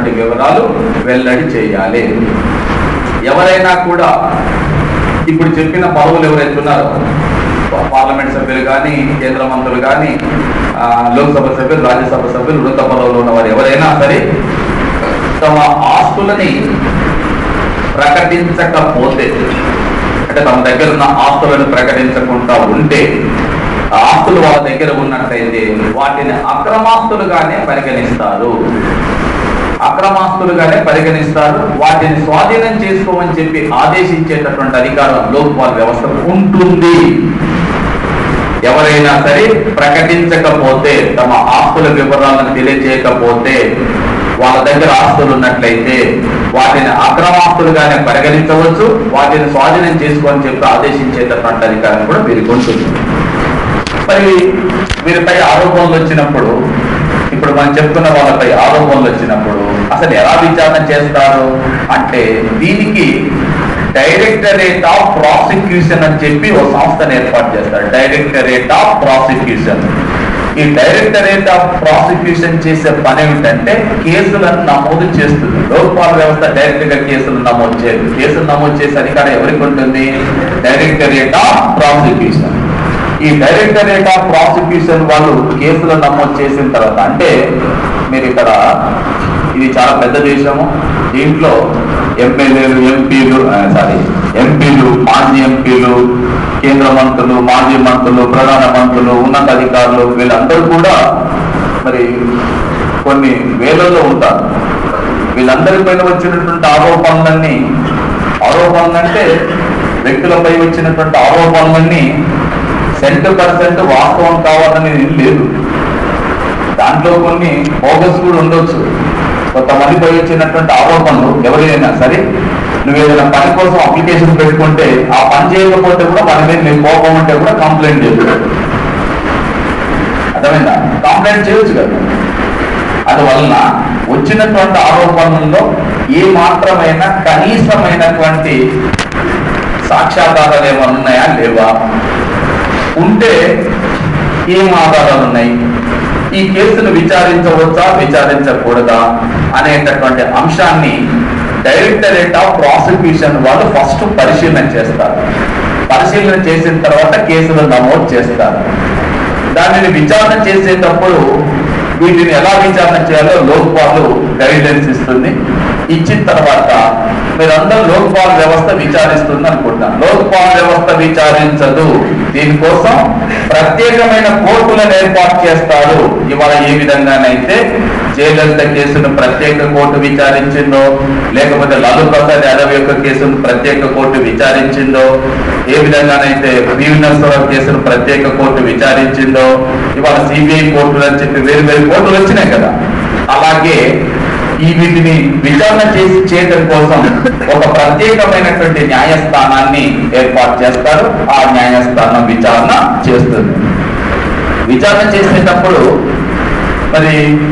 చేసినటువంటి వివరాలు వెల్లడి చేయాలి ఎవరైనా కూడా ఇప్పుడు చెప్పిన పదవులు ఎవరైతే ఉన్నారో పార్లమెంట్ సభ్యులు కానీ కేంద్ర మంత్రులు కానీ ఆ, లోక్సభ సభ్యులు రాజ్యసభ సభ్యులు ఉన్నత పదవులు ఉన్నవారు ఎవరైనా సరే తమ ఆస్తులని ప్రకటించకపోతే అంటే తమ దగ్గర ఉన్న ఆస్తులను ప్రకటించకుండా ఉంటే ఆ ఆస్తులు వాళ్ళ దగ్గర ఉన్నట్లయితే వాటిని అక్రమాస్తులుగానే పరిగణిస్తారు అక్రమాస్తులుగానే పరిగణిస్తారు వాటిని స్వాధీనం చేసుకోమని చెప్పి ఆదేశించేటటువంటి అధికారం లోక్పాల్ వ్యవస్థకు ఉంటుంది ఎవరైనా సరే ప్రకటించకపోతే తమ ఆస్తుల వివరాలను తెలియజేయకపోతే వాళ్ళ దగ్గర ఆస్తులు ఉన్నట్లయితే వాటిని అక్రమాస్తులుగానే పరిగణించవచ్చు వాటిని స్వాధీనం చేసుకోని చెప్పి ఆదేశించేటటువంటి అధికారం కూడా వీరికి ఉంటుంది మరి వీరిపై ఆరోపణలు వచ్చినప్పుడు ఇప్పుడు మనం చెప్తున్న వాళ్ళపై ఆరోపణలు వచ్చినప్పుడు అసలు ఎలా విచారణ చేస్తారు అంటే దీనికి డైరెక్టరేట్ ఆఫ్ ప్రాసిక్యూషన్ అని చెప్పి ఒక సంస్థను ఏర్పాటు చేస్తారు డైరెక్టరేట్ ఆఫ్ ప్రాసిక్యూషన్ ఈ డైరెక్టరేట్ ఆఫ్ ప్రాసిక్యూషన్ చేసే పని ఏమిటంటే కేసులను నమోదు చేస్తుంది లోక్పాల్ వ్యవస్థ డైరెక్ట్ గా కేసులు నమోదు చేయదు కేసులు నమోదు చేసే అధికారం ఎవరికి ఉంటుంది డైరెక్టరేట్ ఆఫ్ ప్రాసిక్యూషన్ ఈ డైరెక్టరేట్ ఆఫ్ ప్రాసిక్యూషన్ వాళ్ళు కేసులు నమోదు చేసిన తర్వాత అంటే మీరు ఇక్కడ ఇది చాలా పెద్ద దేశము దీంట్లో ఎమ్మెల్యేలు ఎంపీలు సారీ ఎంపీలు మాజీ ఎంపీలు కేంద్ర మంత్రులు మాజీ మంత్రులు ప్రధాన మంత్రులు ఉన్నతాధికారులు వీళ్ళందరూ కూడా మరి కొన్ని వేలల్లో ఉంటారు వీళ్ళందరిపైన వచ్చినటువంటి ఆరోపణలన్నీ ఆరోపణలు అంటే వ్యక్తులపై వచ్చినటువంటి ఆరోపణలన్నీ సెంట్ పర్సెంట్ వాస్తవం కావాలనేది ఏం లేదు దాంట్లో కొన్ని బోగస్ కూడా ఉండొచ్చు కొంతమందిపై వచ్చినటువంటి ఆరోపణలు ఎవరైనా సరే నువ్వు ఏదైనా పని కోసం అప్లికేషన్ పెట్టుకుంటే ఆ పని చేయకపోతే కూడా మన మీద నీకు కోపం ఉంటే కూడా కంప్లైంట్ చేయొచ్చు అర్థమైందా కంప్లైంట్ చేయొచ్చు కదా అందువలన వచ్చినటువంటి ఆరోపణల్లో ఏ మాత్రమైన కనీసమైనటువంటి సాక్ష్యాధారాలు ఏమైనా ఉన్నాయా లేవా ఉంటే ఏం ఆధారాలు ఉన్నాయి ఈ కేసును విచారించవచ్చా విచారించకూడదా అనేటటువంటి అంశాన్ని డైరెక్టరేట్ ఆఫ్ ప్రాసిక్యూషన్ వాళ్ళు ఫస్ట్ పరిశీలన చేస్తారు పరిశీలన చేసిన తర్వాత కేసులు నమోదు చేస్తారు దానిని విచారణ చేసేటప్పుడు వీటిని ఎలా విచారణ చేయాలో లోక్పాల్ గైడెన్స్ ఇస్తుంది ఇచ్చిన తర్వాత మీరందరూ లోక్పాల్ వ్యవస్థ విచారిస్తుంది అనుకుంటున్నాను లోక్పాల్ వ్యవస్థ విచారించదు దీనికోసం ప్రత్యేకమైన కోర్టులను ఏర్పాటు చేస్తారు ఇవాళ ఏ విధంగానైతే జయలలిత కేసును ప్రత్యేక కోర్టు విచారించిందో లేకపోతే లాలూ ప్రసాద్ యాదవ్ యొక్క కేసును ప్రత్యేక కోర్టు విచారించిందో ఏ విధంగానైతే పివి నరసింహరావు కేసును ప్రత్యేక కోర్టు విచారించిందో ఇవాళ సిబిఐ కోర్టులు అని చెప్పి వేరు వేరు కోర్టులు వచ్చినాయి కదా అలాగే ఈ వీటిని విచారణ చేసి చేయడం కోసం ఒక ప్రత్యేకమైనటువంటి న్యాయస్థానాన్ని ఏర్పాటు చేస్తారు ఆ న్యాయస్థానం విచారణ చేస్తుంది విచారణ చేసేటప్పుడు మరి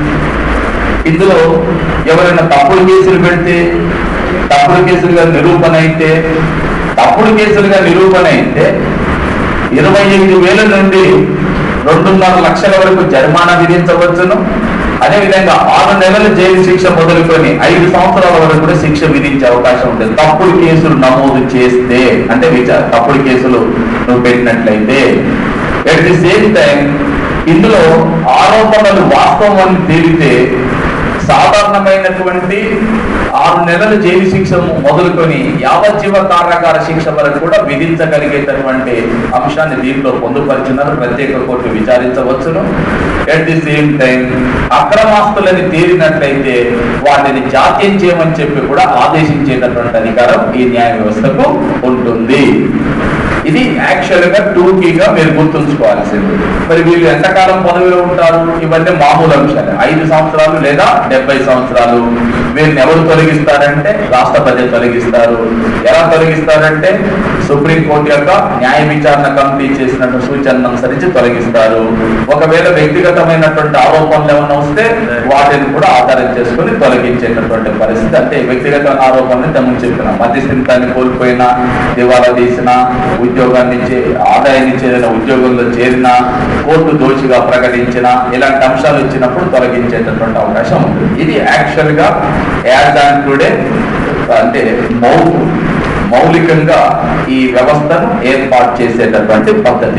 ఇందులో ఎవరైనా తప్పుడు కేసులు పెడితే తప్పుడు కేసులుగా నిరూపణ అయితే తప్పుడు కేసులుగా నిరూపణ అయితే ఇరవై ఎనిమిది వేల నుండి రెండున్నర లక్షల వరకు జరిమానా విధించవచ్చును అదేవిధంగా ఆరు నెలల జైలు శిక్ష మొదలుకొని ఐదు సంవత్సరాల వరకు కూడా శిక్ష విధించే అవకాశం ఉంటుంది తప్పుడు కేసులు నమోదు చేస్తే అంటే విచార తప్పుడు కేసులు నువ్వు పెట్టినట్లయితే ఎట్ ది సేమ్ టైం ఇందులో ఆరోపణలు వాస్తవం అని తేలితే సాధారణమైనటువంటి ఆరు నెలల జైలు శిక్ష మొదలుకొని యావజ్జీవ కారాగార శిక్ష వరకు కూడా విధించగలిగేటటువంటి అంశాన్ని దీంట్లో పొందుపరిచినారు ప్రత్యేక కోర్టు విచారించవచ్చును ఎట్ ది సేమ్ టైం అక్రమాస్తులని తేలినట్లయితే వాటిని జాతీయం చేయమని చెప్పి కూడా ఆదేశించేటటువంటి అధికారం ఈ న్యాయ వ్యవస్థకు ఉంటుంది ఇది యాక్చువల్ గా టూకీగా మీరు గుర్తుంచుకోవాల్సింది మరి వీళ్ళు ఎంతకాలం పదవిలో ఉంటారు ఇవన్నీ మామూలు అంశాలు ఐదు సంవత్సరాలు లేదా డెబ్బై సంవత్సరాలు వీరిని ఎవరు తొలగిస్తారంటే రాష్ట్రపతి తొలగిస్తారు ఎలా తొలగిస్తారంటే సుప్రీంకోర్టు యొక్క న్యాయ విచారణ కమిటీ చేసినట్టు సూచనను అనుసరించి తొలగిస్తారు ఒకవేళ వ్యక్తిగతమైనటువంటి ఆరోపణలు ఏమైనా వస్తే వాటిని కూడా ఆధారం చేసుకుని తొలగించేటటువంటి పరిస్థితి అంటే వ్యక్తిగత ఆరోపణలు తమకు చెప్పిన మధ్యస్థితాన్ని కోల్పోయినా దివాలా తీసిన ఉద్యోగాన్ని ఇచ్చే ఆదాయాన్ని ఇచ్చే ఏదైనా ఉద్యోగంలో చేరినా కోర్టు దోషిగా ప్రకటించిన ఇలాంటి అంశాలు వచ్చినప్పుడు తొలగించేటటువంటి అవకాశం ఉంది ఇది యాక్చువల్గా యాజ్ ఆన్ టుడే అంటే మౌ మౌలికంగా ఈ వ్యవస్థను ఏర్పాటు చేసేటటువంటి పద్ధతి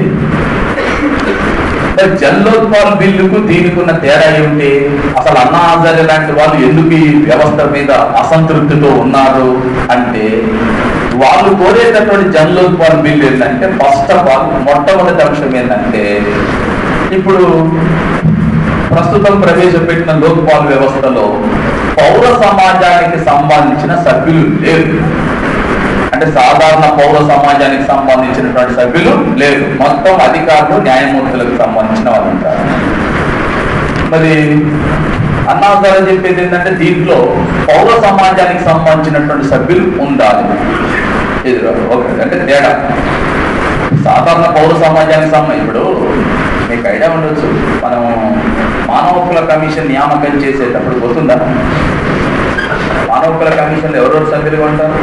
మరి జల్లోత్పాల్ బిల్లుకు దీనికి ఉన్న తేడా ఏమిటి అసలు అన్నా హజారే లాంటి వాళ్ళు ఎందుకు ఈ వ్యవస్థ మీద అసంతృప్తితో ఉన్నారు అంటే వాళ్ళు కోరేటటువంటి జల్లోత్పాల్ బిల్లు ఏంటంటే ఫస్ట్ ఆఫ్ ఆల్ మొట్టమొదటి అంశం ఏంటంటే ఇప్పుడు ప్రస్తుతం ప్రవేశపెట్టిన లోక్పాల్ వ్యవస్థలో పౌర సమాజానికి సంబంధించిన సభ్యులు లేరు అంటే సాధారణ పౌర సమాజానికి సంబంధించినటువంటి సభ్యులు లేరు మొత్తం అధికారులు న్యాయమూర్తులకు సంబంధించిన వాళ్ళు ఉంటారు మరి అన్నాసారా చెప్పేది ఏంటంటే దీంట్లో పౌర సమాజానికి సంబంధించినటువంటి సభ్యులు ఉండాలి ఇది ఓకే అంటే తేడా సాధారణ పౌర సమాజానికి సంబంధించి ఇప్పుడు మీకు ఐడియా ఉండొచ్చు మనం మానవ హక్కుల కమిషన్ నియామకం చేసేటప్పుడు గుర్తుందా మానవ హక్కుల కమిషన్లో ఎవరెవరు సభ్యులుగా ఉంటారు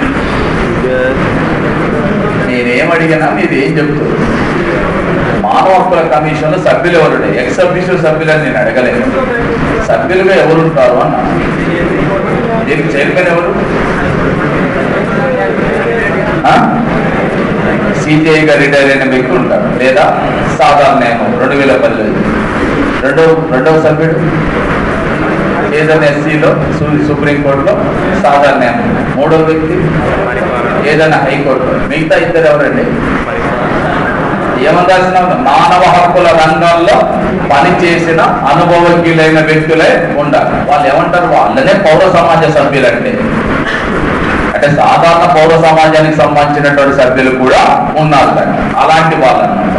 నేనేం అడిగినా మీరు ఏం చెప్తారు మానవ హక్కుల కమిషన్ సభ్యులు ఎవరు ఎక్స్ అఫీషియల్ సభ్యులని నేను అడగలేదు సభ్యులుగా ఎవరు ఉంటారు అన్న దీనికి చైర్మన్ ఎవరు సిపిఐగా రిటైర్ అయిన వ్యక్తి ఉంటారు లేదా సాధారణ నియమం రెండు వేల పదిహేను రెండవ రెండవ సభ్యుడు ఏదైనా ఎస్సీలో సుప్రీంకోర్టులో సాధారణ నియమం మూడవ వ్యక్తి ఏదైనా హైకోర్టులో మిగతా ఇద్దరు ఎవరండి ఏమందాల్సిన మానవ హక్కుల రంగంలో పనిచేసిన అనుభవజ్ఞులైన వ్యక్తులే ఉండాలి వాళ్ళు ఏమంటారు వాళ్ళనే పౌర సమాజ సభ్యులంటే అంటే సాధారణ పౌర సమాజానికి సంబంధించినటువంటి సభ్యులు కూడా ఉన్నారు దాన్ని అలాంటి వాళ్ళు అన్నమాట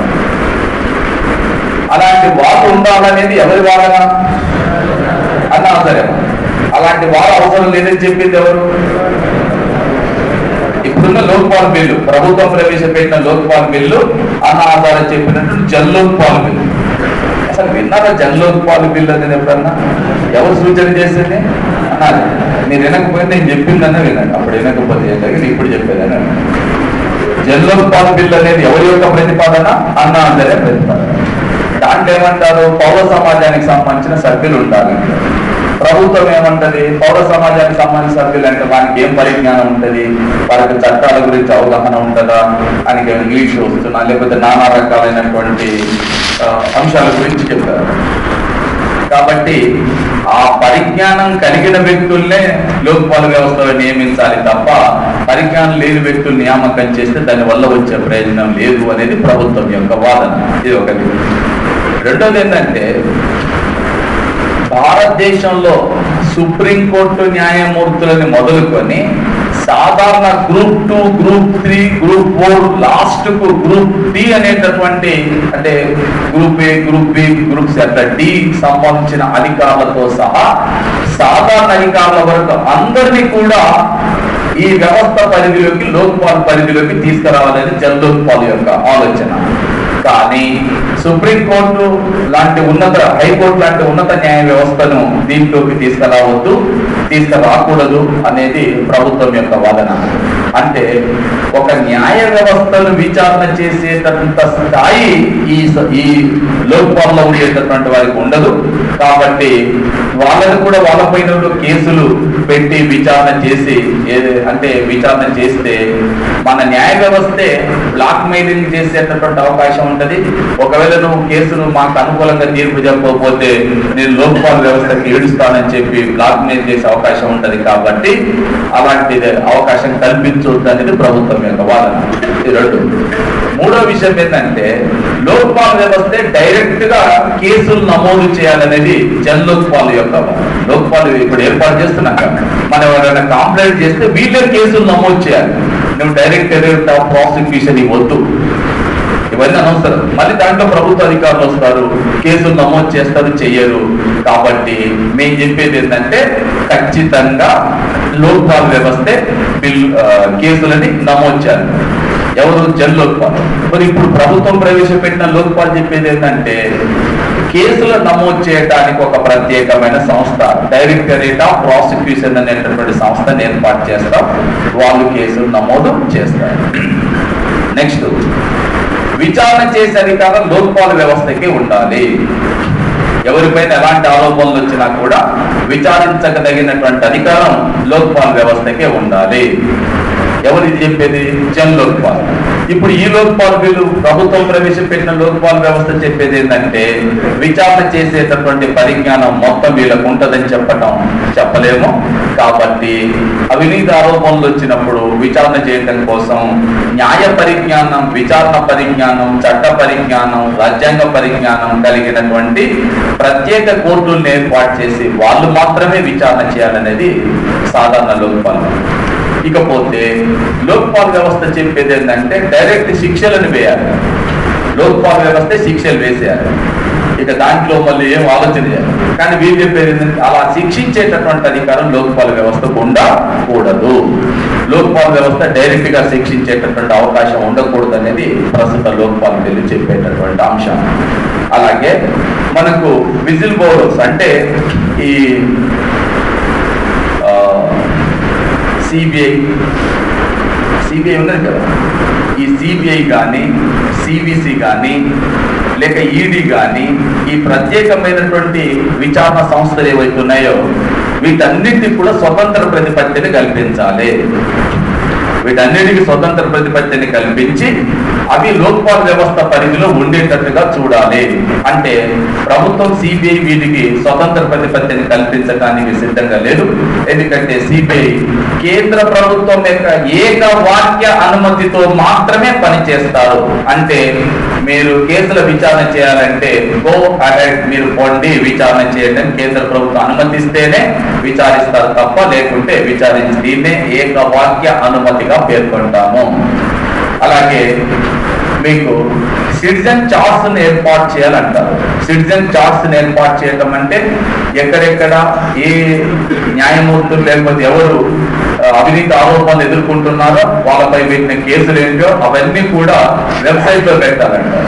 అలాంటి వాళ్ళు ఉండాలనేది ఎవరి వాళ్ళన అన్నా సరే అలాంటి వారు అవసరం లేదని చెప్పింది ఎవరు ఇప్పుడున్న లోక్పాల్ బిల్లు ప్రభుత్వం ప్రవేశపెట్టిన లోక్పాల్ బిల్లు అన్న ఆధారం చెప్పినట్టు జల్లోక్పాల్ బిల్లు అసలు విన్నారా జల్లోక్పాల్ బిల్లు అనేది ఎప్పుడన్నా ఎవరు సూచన చేసింది అన్నారు మీరు వినకపోతే నేను చెప్పిందన్న వినండి అప్పుడు వినకపోతే ఏం లేదు, ఇప్పుడు చెప్పేదని జల్లోక్పాల్ బిల్లు అనేది ఎవరి యొక్క ప్రతిపాదన అన్న అందరే ప్రతిపాదన దాంట్లో ఏమంటారు పౌర సమాజానికి సంబంధించిన సభ్యులు ఉండాలి ప్రభుత్వం ఏమంటది పౌర సమాజానికి సంబంధించిన సభ్యులు అంటే వానికి ఏం పరిజ్ఞానం ఉంటది వారికి చట్టాల గురించి అవగాహన ఉంటుందా ఆయనకి ఇంగ్లీష్ వస్తున్నా లేకపోతే నానా రకాలైనటువంటి ఆ, అంశాల గురించి చెప్తారు కాబట్టి ఆ పరిజ్ఞానం కలిగిన వ్యక్తుల్నే లోక్పాల వ్యవస్థలో నియమించాలి తప్ప పరిజ్ఞానం లేని వ్యక్తులు నియామకం చేస్తే దాని వల్ల వచ్చే ప్రయోజనం లేదు అనేది ప్రభుత్వం యొక్క వాదన ఇది ఒకటి రెండోది ఏంటంటే భారతదేశంలో సుప్రీంకోర్టు న్యాయమూర్తులని మొదలుకొని సాధారణ group two group three group four last కు గ్రూప్ డి అనేటటువంటి అంటే group A group B group C అట్లా డి సంబంధించిన అధికారులతో సహా సాధారణ అధికారుల వరకు అందరినీ కూడా ఈ వ్యవస్థ పరిధిలోకి లోక్పాల్ పరిధిలోకి తీసుకురావాలని జన్ లోక్పాల్ యొక్క ఆలోచన కానీ సుప్రీంకోర్టు లాంటి ఉన్నత హైకోర్టు లాంటి ఉన్నత న్యాయ వ్యవస్థను దీంట్లోకి తీసుకురావద్దు తీసుకురాకూడదు అనేది ప్రభుత్వం యొక్క వాదన అంటే ఒక న్యాయ వ్యవస్థను విచారణ చేసేటంత స్థాయి ఈ స- ఈ లోక్పాల్లో ఉండేటటువంటి వారికి ఉండదు కాబట్టి వాళ్ళని కూడా వాళ్ళ పైన కేసులు పెట్టి విచారణ చేసి ఏ- అంటే విచారణ చేస్తే మన న్యాయ వ్యవస్థే బ్లాక్ మెయిలింగ్ చేసేటటువంటి అవకాశం ఉంటది ఒకవేళ నువ్వు కేసును మాకు అనుకూలంగా తీర్పు చెప్పకపోతే నేను లోక్పాల్ వ్యవస్థకి ఏడుస్తానని చెప్పి బ్లాక్ మెయిల్ చేసే అవకాశం ఉంటది కాబట్టి అలాంటి అవకాశం కల్పించవద్దు అనేది ప్రభుత్వం యొక్క వాదన ఇది రెండు మూడో విషయం ఏంటంటే లోక్పాల్ వ్యవస్థే డైరెక్ట్ గా కేసులు నమోదు చేయాలనేది జన్ లోక్పాల్ యొక్క లోక్పాల్ ఇప్పుడు ఏర్పాటు చేస్తున్నాక మనం ఎవరైనా కంప్లైంట్ చేస్తే వీళ్ళే కేసులు నమోదు చేయాలి నువ్వు డైరెక్ట్ డైరెక్ట్ ప్రాసిక్యూషన్ ఇవ్వద్దు ఇవన్నీ అనవసరం మళ్ళీ దాంట్లో ప్రభుత్వ అధికారులు వస్తారు కేసులు నమోదు చేస్తారు చెయ్యరు కాబట్టి మేము చెప్పేది ఏంటంటే ఖచ్చితంగా లోక్పాల్ వ్యవస్థే బిల్ ఆ, కేసులని నమోదు చేయాలి ఎవరు జన్ లోక్పాల్ మరి ఇప్పుడు ప్రభుత్వం ప్రవేశపెట్టిన లోక్పాల్ చెప్పేది ఏంటంటే కేసులు నమోదు చేయడానికి ఒక ప్రత్యేకమైన సంస్థ డైరెక్టరేట్ ఆఫ్ ప్రాసిక్యూషన్ అనేటటువంటి సంస్థను ఏర్పాటు చేస్తాం వాళ్ళు కేసులు నమోదు చేస్తారు నెక్స్ట్ విచారణ చేసే అధికారం లోక్పాల్ వ్యవస్థకి ఉండాలి ఎవరిపైన ఎలాంటి ఆరోపణలు వచ్చినా కూడా విచారించదగినటువంటి అధికారం లోక్పాల్ వ్యవస్థకే ఉండాలి ఎవరు ఇది చెప్పేది జన్ లోక్పాల్ ఇప్పుడు ఈ లోక్పాల్ బిల్లు ప్రభుత్వం ప్రవేశపెట్టిన లోక్పాల్ వ్యవస్థ చెప్పేది ఏంటంటే విచారణ చేసేటటువంటి పరిజ్ఞానం మొత్తం వీళ్ళకు ఉంటుందని చెప్పటం చెప్పలేము కాబట్టి అవినీతి ఆరోపణలు వచ్చినప్పుడు విచారణ చేయడం కోసం న్యాయ పరిజ్ఞానం విచారణ పరిజ్ఞానం చట్ట పరిజ్ఞానం రాజ్యాంగ పరిజ్ఞానం కలిగినటువంటి ప్రత్యేక కోర్టులను ఏర్పాటు చేసి వాళ్ళు మాత్రమే విచారణ చేయాలనేది సాధారణ లోక్పాల్ ఇకపోతే లోక్పాల్ వ్యవస్థ చెప్పేది ఏంటంటే డైరెక్ట్ శిక్షలను వేయాలి లోక్పాల్ వ్యవస్థ శిక్షలు వేసేయాలి ఇక దాంట్లో మళ్ళీ ఏం ఆలోచన చేయాలి కానీ వీళ్ళు చెప్పేది ఏంటంటే అలా శిక్షించేటటువంటి అధికారం లోక్పాల్ వ్యవస్థకు ఉండకూడదు లోక్పాల్ వ్యవస్థ డైరెక్ట్ గా శిక్షించేటటువంటి అవకాశం ఉండకూడదు అనేది ప్రస్తుత లోక్పాల్ బిల్లు చెప్పేటటువంటి అంశం అలాగే మనకు విజిల్ బోర్డర్స్ అంటే ఈ సిబిఐ సిబిఐ ఉన్నది కదా ఈ సిబిఐ కానీ సిబిసి కానీ లేక ఈడీ కానీ ఈ ప్రత్యేకమైనటువంటి విచారణ సంస్థలు ఏవైతే ఉన్నాయో వీటన్నిటికి కూడా స్వతంత్ర ప్రతిపత్తిని కల్పించాలి వీటన్నిటికీ స్వతంత్ర ప్రతిపత్తిని కల్పించి అవి లోక్పాల్ వ్యవస్థ పరిధిలో ఉండేటట్టుగా చూడాలి అంటే ప్రభుత్వం సిబిఐ వీటికి స్వతంత్ర ప్రతిపత్తిని కల్పించడానికి సిద్ధంగా లేదు ఎందుకంటే సిబిఐ కేంద్ర ప్రభుత్వం యొక్క ఏక వాక్య అనుమతితో మాత్రమే పనిచేస్తారు అంటే మీరు కేసుల విచారణ చేయాలంటే గో అహెడ్ మీరు పొండి విచారణ చేయడం కేంద్ర ప్రభుత్వం అనుమతిస్తేనే విచారిస్తారు తప్ప లేకుంటే విచారించి దీన్నే ఏకవాక్య అనుమతిగా పేర్కొంటాము అలాగే మీకు సిటిజన్ చార్ట్స్ ఏర్పాటు చేయాలంటారు సిటిజన్ చార్ట్స్ ఏర్పాటు చేయటం అంటే ఎక్కడెక్కడ ఏ న్యాయమూర్తులు లేకపోతే ఎవరు ఆ, అవినీతి ఆరోపణలు ఎదుర్కొంటున్నారో వాళ్ళపై పెట్టిన కేసులు ఏంటో అవన్నీ కూడా వెబ్సైట్ లో పెట్టాలంటారు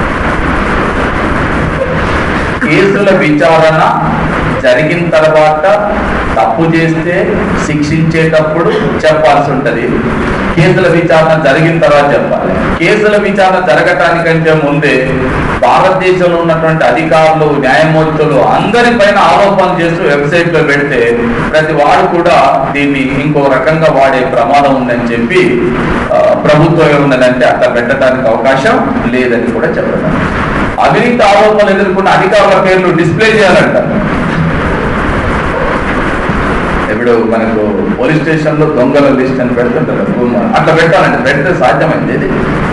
కేసుల విచారణ జరిగిన తర్వాత తప్పు చేస్తే శిక్షించేటప్పుడు చెప్పాల్సి ఉంటది కేసుల విచారణ జరిగిన తర్వాత చెప్పాలి కేసుల విచారణ జరగటానికంటే ముందే భారతదేశంలో ఉన్నటువంటి అధికారులు న్యాయమూర్తులు అందరిపైన ఆరోపణలు చేస్తూ వెబ్సైట్ లో పెడితే ప్రతి వాడు కూడా దీన్ని ఇంకో రకంగా వాడే ప్రమాదం ఉందని చెప్పి ఆ, ప్రభుత్వం ఏమున్నదంటే అట్లా పెట్టడానికి అవకాశం లేదని కూడా చెప్పడం అవినీతి ఆరోపణలు ఎదుర్కొన్న అధికారుల పేర్లు డిస్ప్లే చేయాలంట ఇప్పుడు మనకు పోలీస్ స్టేషన్ లో దొంగల లిస్ట్ అని పెడుతుంటారు భూమా- అట్లా పెట్టాలంటే పెడితే సాధ్యమైంది ఇది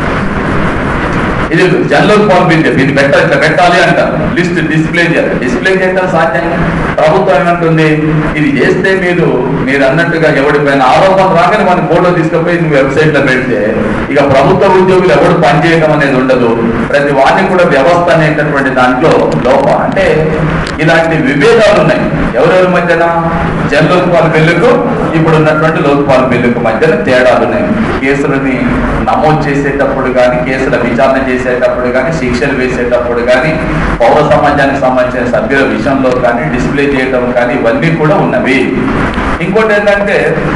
ఇది జనరల్ ఫార్మ్ బిల్ చెప్పి ఇది పెట్టాలి ఇట్లా పెట్టాలి అంటారు లిస్ట్ డిస్ప్లే చేయాలి డిస్ప్లే చేయడం సాధ్యం ప్రభుత్వం ఏమంటుంది ఇది చేస్తే మీరు మీరు అన్నట్టుగా ఎవరిపైన ఆరోపణ రాగానే మన ఫోటో తీసుకుపోయి నువ్వు వెబ్సైట్ లో పెడితే ఇక ప్రభుత్వ ఉద్యోగులు ఎవరు పనిచేయడం అనేది ఉండదు ప్రతి వాటిని కూడా వ్యవస్థ అనేటటువంటి దాంట్లో లోపం అంటే ఇలాంటి విభేదాలు ఉన్నాయి ఎవరెవరి మధ్యన జన్ లోక్పాల్ బిల్లుకు ఇప్పుడు ఉన్నటువంటి లోక్పాల్ బిల్లుకు మధ్యన తేడాలు ఉన్నాయి కేసులని నమోదు చేసేటప్పుడు కానీ కేసుల విచారణ చేసేటప్పుడు కానీ శిక్షలు వేసేటప్పుడు కానీ పౌర సమాజానికి సంబంధించిన సభ్యుల విషయంలో కానీ డిస్ప్లే చేయడం కానీ ఇవన్నీ కూడా ఉన్నవి ఇంకోటి ఏంటంటే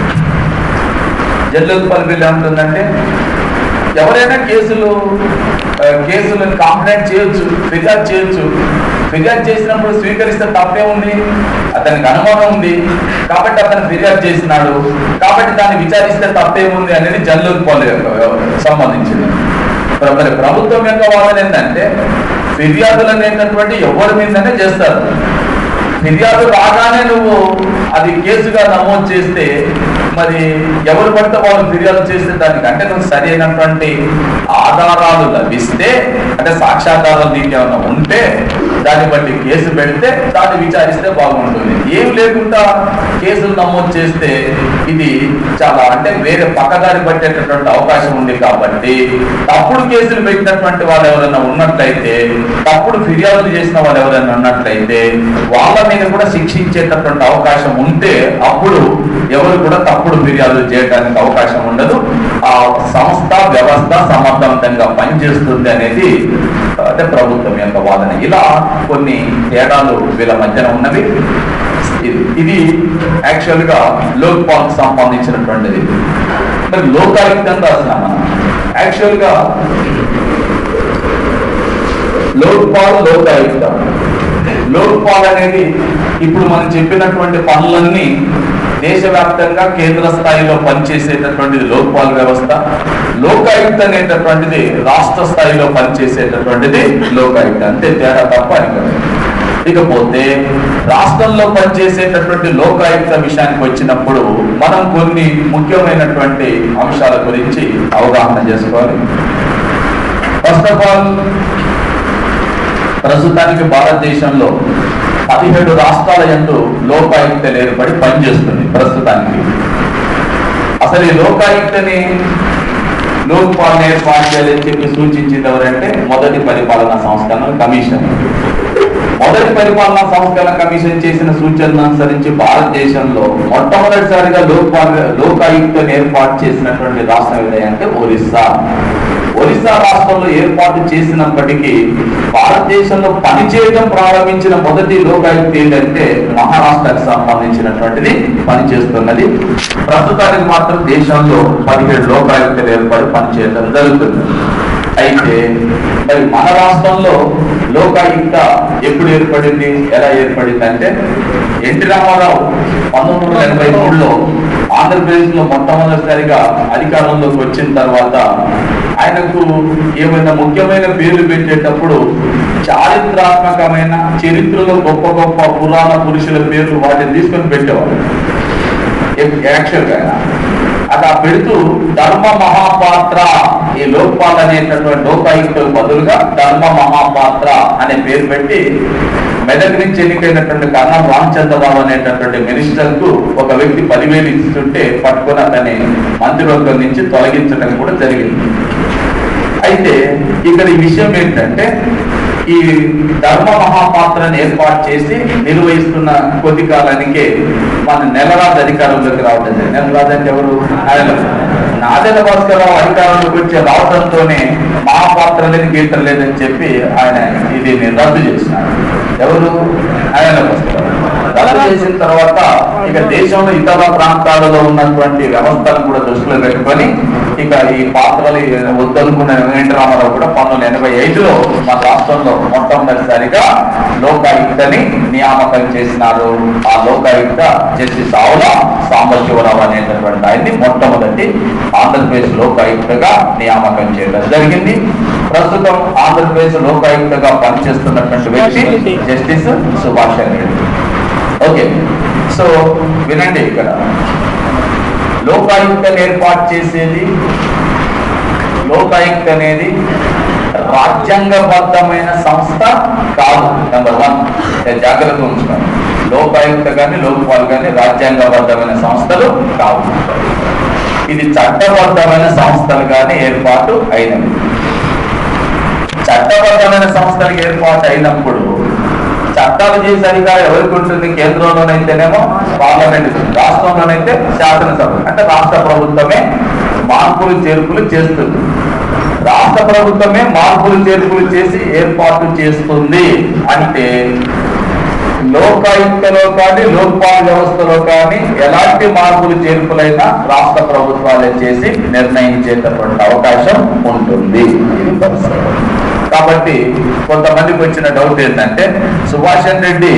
జన్ లోక్పాల్ బిల్లు ఏమంటుందంటే ఎవరైనా కేసులు ఆ, కేసులను కాంప్లైంట్ చేయొచ్చు ఫిర్యాదు చేయొచ్చు ఫిర్యాదు చేసినప్పుడు స్వీకరిస్తే తప్పే ఉంది అతనికి అనుమానం ఉంది కాబట్టి అతను ఫిర్యాదు చేసినాడు కాబట్టి దాన్ని విచారిస్తే తప్పే ఉంది అనేది జల్లుపాల్ యొక్క సంబంధించింది ప్ర- మరి ప్రభుత్వం యొక్క వాదన ఏంటంటే ఫిర్యాదులు అనేటటువంటి ఎవరి మీదనే చేస్తారు ఫిర్యాదు రాగానే నువ్వు అది కేసుగా నమోదు చేస్తే మరి ఎవరు పడితే వాళ్ళు ఫిర్యాదు చేస్తే దానికి అంటే నువ్వు సరైనటువంటి ఆధారాలు లభిస్తే అంటే సాక్ష్యాధారాలు నీకు ఏమైనా ఉంటే దాన్ని బట్టి కేసు పెడితే దాన్ని విచారిస్తే బాగుంటుంది ఏం లేకుండా కేసులు నమోదు చేస్తే ఇది చాలా అంటే వేరే పక్కదారి పట్టేటటువంటి అవకాశం ఉంది కాబట్టి తప్పుడు కేసులు పెట్టినటువంటి వాళ్ళు ఎవరైనా ఉన్నట్లయితే తప్పుడు ఫిర్యాదులు చేసిన వాళ్ళు ఎవరైనా ఉన్నట్లయితే వాళ్ళ మీద కూడా శిక్షించేటటువంటి అవకాశం ఉంటే అప్పుడు ఎవరు కూడా తప్పుడు ఫిర్యాదులు చేయడానికి అవకాశం ఉండదు ఆ సంస్థ వ్యవస్థ సమర్థవంతంగా పనిచేస్తుంది అనేది అంటే ప్రభుత్వం యొక్క వాదన ఇలా కొన్ని తేడాలు వీళ్ళ మధ్యన ఉన్నవి ఇది ఇది యాక్చువల్ గా లోక్పాల్ సంబంధించినటువంటిది మరి లోకాయుక్తంగా రాసినాం మనం యాక్చువల్గా లోక్పాల్ లోకాయుక్త లోక్పాల్ అనేది ఇప్పుడు మనం చెప్పినటువంటి పనులన్నీ దేశవ్యాప్తంగా కేంద్ర స్థాయిలో పనిచేసేటటువంటిది లోక్పాల్ వ్యవస్థ లోకాయుక్త అనేటటువంటిది రాష్ట్ర స్థాయిలో పనిచేసేటటువంటిది లోకాయుక్త అంతే తేడా తప్ప అని కాదు. ఇకపోతే రాష్ట్రంలో పనిచేసేటటువంటి లోకాయుక్త విషయానికి వచ్చినప్పుడు మనం కొన్ని ముఖ్యమైనటువంటి అంశాల గురించి అవగాహన చేసుకోవాలి ఫస్ట్ ఆఫ్ ఆల్ ప్రస్తుతానికి భారతదేశంలో పదిహేడు రాష్ట్రాల ఎందు లోకాయుక్తలు ఏర్పడి పనిచేస్తుంది ప్రస్తుతానికి అసలు ఈ లోకాయుక్తని లోక్పాలన ఏర్పాటు చేయాలని చెప్పి సూచించింది ఎవరంటే మొదటి పరిపాలనా సంస్కరణ కమిషన్ మొదటి పరిపాలనా సంస్కరణ కమిషన్ చేసిన సూచనను అనుసరించి భారతదేశంలో మొట్టమొదటిసారిగా లోక్పాల లోకాయుక్తను ఏర్పాటు చేసినటువంటి రాష్ట్రం ఏదంటే ఒరిస్సా ఒరిస్సా రాష్ట్రంలో ఏర్పాటు చేసినప్పటికీ భారతదేశంలో పనిచేయడం ప్రారంభించిన మొదటి లోకాయుక్త ఏంటంటే మహారాష్ట్రకు సంబంధించినటువంటిది పనిచేస్తున్నది ప్రస్తుతానికి మాత్రం దేశంలో పదిహేడు లోకాయుక్తలు ఏర్పడి పనిచేయడం జరుగుతుంది అయితే మరి మన రాష్ట్రంలో లోకాయుక్త ఎప్పుడు ఏర్పడింది ఎలా ఏర్పడింది అంటే ఎన్టీ రామారావు పంతొమ్మిది వందల ఎనభై మూడులో ఆంధ్రప్రదేశ్ లో మొట్టమొదటిసారిగా అధికారంలోకి వచ్చిన తర్వాత ఆయనకు ఏమైనా ముఖ్యమైన పేర్లు పెట్టేటప్పుడు చారిత్రాత్మకమైన చరిత్రలో గొప్ప గొప్ప పురాణ పురుషుల పేర్లు వాటిని తీసుకొని పెట్టేవాడు యాక్చువల్గా అలా పెడుతూ ధర్మ మహాపాత్ర ఈ లోక్పాల్ అనేటటువంటి లోకాయుక్తులకు బదులుగా ధర్మ మహాపాత్ర అనే పేరు పెట్టి మెదక్ నుంచి ఎన్నికైనటువంటి కర్ణం రామచంద్రరావు అనేటటువంటి మినిస్టర్ కు ఒక వ్యక్తి పదివేలు ఇస్తుంటే పట్టుకొని అతన్ని మంత్రివర్గం నుంచి తొలగించడం కూడా జరిగింది అయితే ఇక్కడ ఈ విషయం ఏంటంటే ఈ ధర్మ మహాపాత్రను ఏర్పాటు చేసి నిర్వహిస్తున్న కొద్ది కాలానికే మన నెలరాజు అధికారంలోకి రావడం జరిగింది నెలరాజు అంటే ఎవరు ఆయన నాదెల భాస్కరరావు అధికారంలోకి వచ్చే రావడంతోనే మహాపాత్ర లేని గీతం లేదని చెప్పి ఆయన ఇది రద్దు చేసినారు ఎవరు ఆయన రద్దు చేసిన తర్వాత ఇక దేశంలో ఇతర ప్రాంతాలలో ఉన్నటువంటి వ్యవస్థలను కూడా దృష్టిలో పెట్టుకొని ఇక ఈ పాత్రలు వద్దనుకున్న వెంకట రామారావు కూడా పంతొమ్మిది ఎనభై ఐదులో మన రాష్ట్రంలో మొట్టమొదటిసారిగా లోకాయుక్తని నియామకం చేసినారు ఆ లోకాయుక్త జస్టిస్ ఆవుల సాంబశివరావు అనేటటువంటి ఆయన్ని మొట్టమొదటి ఆంధ్రప్రదేశ్ లోకాయుక్తగా నియామకం చేయడం జరిగింది ప్రస్తుతం ఆంధ్రప్రదేశ్ లోకాయుక్తగా పనిచేస్తున్నటువంటి వ్యక్తి justice Subhash Reddy okay so వినండి ఇక్కడ లోకాయుక్తను ఏర్పాటు చేసేది లోకాయుక్త అనేది రాజ్యాంగబద్ధమైన సంస్థ కాదు నెంబర్ వన్ నేను జాగ్రత్త ఉంచుతాను లోకాయుక్త కానీ లోక్పాల్ కానీ రాజ్యాంగబద్ధమైన సంస్థలు కావు ఇది చట్టబద్ధమైన సంస్థలు కానీ ఏర్పాటు అయినవి చట్టబద్ధమైన సంస్థలకు ఏర్పాటు అయినప్పుడు చట్టాలు చేసే అధికారం ఎవరికి ఉంటుంది కేంద్రంలోనైతేనేమో పార్లమెంట్ రాష్ట్రంలోనైతే శాసనసభ అంటే రాష్ట్ర ప్రభుత్వమే మార్పులు చేర్పులు చేస్తుంది రాష్ట్ర ప్రభుత్వమే మార్పులు చేర్పులు చేసి ఏర్పాటు చేస్తుంది అంటే లోకాయుక్తలో కానీ లోక్పాల్ వ్యవస్థలో కానీ ఎలాంటి మార్పులు చేర్పులైనా రాష్ట్ర ప్రభుత్వాలే చేసి నిర్ణయించేటటువంటి అవకాశం ఉంటుంది ఇది పరిస్థితి కాబట్టి కొంతమందికి వచ్చిన డౌట్ ఏంటంటే సుభాష్ రెడ్డి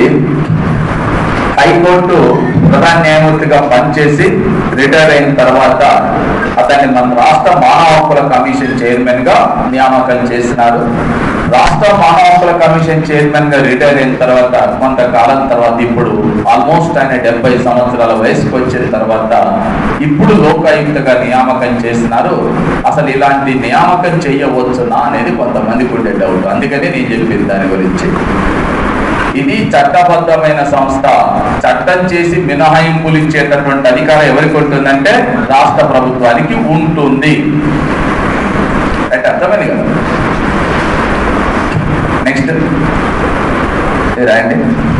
హైకోర్టు ప్రధాన న్యాయమూర్తిగా పనిచేసి రిటైర్ అయిన తర్వాత అతన్ని మన రాష్ట్ర మానవ హక్కుల కమిషన్ చైర్మన్ గా నియామకం చేసినారు రాష్ట్ర మానవ హక్కుల కమిషన్ చైర్మన్ గా రిటైర్ అయిన తర్వాత కొంతకాలం తర్వాత ఇప్పుడు ఆల్మోస్ట్ ఆయన డెబ్బై సంవత్సరాల వయసుకు వచ్చిన తర్వాత ఇప్పుడు లోకాయుక్తగా నియామకం చేసినారు అసలు ఇలాంటి నియామకం చేయవచ్చునా అనేది కొంతమందికి ఉండే డౌట్ అందుకని నేను చెప్పింది దాని గురించి ఇది చట్టబద్ధమైన సంస్థ చట్టం చేసి మినహాయింపులు ఇచ్చేటటువంటి అధికారం ఎవరికి ఉంటుందంటే రాష్ట్ర ప్రభుత్వానికి ఉంటుంది అంటే అర్థమైంది కదా నెక్స్ట్ రాయండి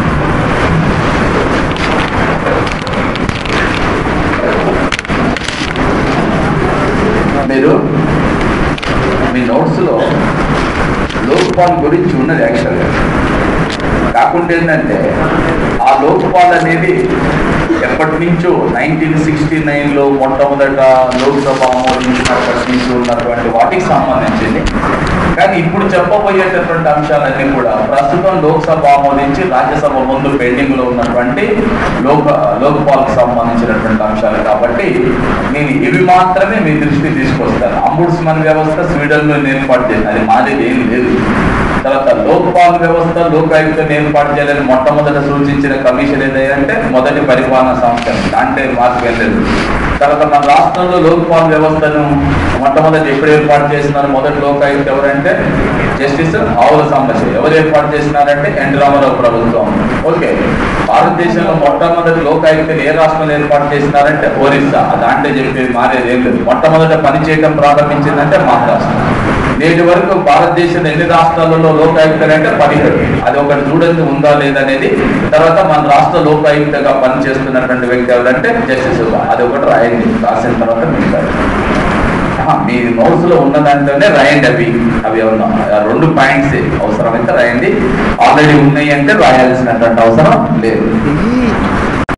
మీరు మీ నోట్స్లో లోక్పాల్ గురించి ఉన్నది యాక్చువల్గా కాకుండా ఏంటంటే ఆ లోక్పాల్ అనేది ఎప్పటి నుంచో నైన్టీన్ సిక్స్టీ నైన్లో మొట్టమొదట లోక్సభ ఆమోదించినప్పటి నుంచి ఉన్నటువంటి వాటికి సంబంధించింది కానీ ఇప్పుడు చెప్పబోయేటటువంటి అంశాలన్నీ కూడా ప్రస్తుతం లోక్సభ ఆమోదించి రాజ్యసభ ముందు పెండింగ్ లో ఉన్నటువంటి లోక లోక్పాల్కి సంబంధించినటువంటి అంశాలు కాబట్టి నేను ఇవి మాత్రమే మీ దృష్టికి తీసుకొస్తాను అంబుడ్స్మన్ వ్యవస్థ స్వీడన్ లో ఏర్పాటు చేసింది అది మాది ఏం లేదు తర్వాత లోక్పాల్ వ్యవస్థ లోకాయుక్తను ఏర్పాటు చేయాలని మొట్టమొదట సూచించిన కమిషన్ ఏదంటే మొదటి పరిపాలన సంస్థ అంటే మార్పు వెళ్ళలేదు తర్వాత మన రాష్ట్రంలో లోక్పాల్ వ్యవస్థను మొట్టమొదటి ఎప్పుడు ఏర్పాటు చేసినారు మొదటి లోకాయుక్త ఎవరంటే జస్టిస్ ఆవుల సాంబశివ ఎవరు ఏర్పాటు చేసినారంటే ఎన్ రామారావు ప్రభుత్వం ఓకే భారతదేశంలో మొట్టమొదటి లోకాయుక్తను ఏ రాష్ట్రంలో ఏర్పాటు చేసినారంటే ఒరిస్సా దాంట్లో చెప్పేది మారేది ఏం లేదు మొట్టమొదట పని చేయడం ప్రారంభించిందంటే మహారాష్ట్ర నేటి వరకు భారతదేశంలో ఎన్ని రాష్ట్రాలలో లోకాయుక్తలు అంటే పదిహేడు అది ఒకటి చూడండి ఉందా లేదనేది తర్వాత మన రాష్ట్ర లోకాయుక్తగా పనిచేస్తున్నటువంటి వ్యక్తి ఎవరంటే జస్టిస్ అది ఒకటి రాయండి రాసిన తర్వాత మిగతా మీ నోట్స్ లో ఉన్నదాంట్లోనే రాయండి అవి అవి ఏమన్నా ఆ రెండు పాయింట్స్ అవసరమైతే రాయండి ఆల్రెడీ ఉన్నాయి అంటే రాయాల్సినటువంటి అవసరం లేదు